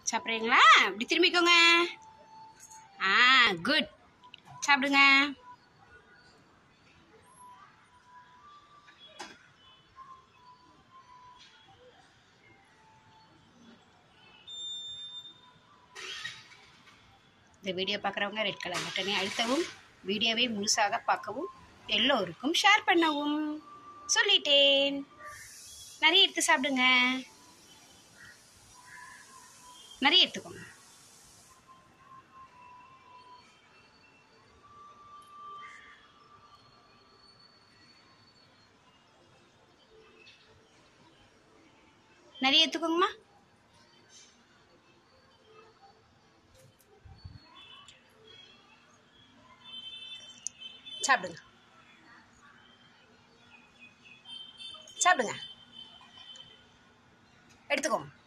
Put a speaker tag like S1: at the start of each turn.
S1: சாப்பிட்றீங்களா இப்படி திரும்பிக்கோங்க ஆ குட் சாப்பிடுங்க இந்த வீடியோ பார்க்குறவங்க ரெட் கலர் பட்டனை அழுத்தவும் வீடியோவை முழுசாக பார்க்கவும் எல்லோருக்கும் ஷேர் பண்ணவும் சொல்லிட்டேன் நிறைய எடுத்து சாப்பிடுங்க நிறைய எடுத்துக்கோங்க நிறைய எடுத்துக்கோங்கம்மா சாப்பிடுங்க சாப்பிடுங்க எடுத்துக்கோங்க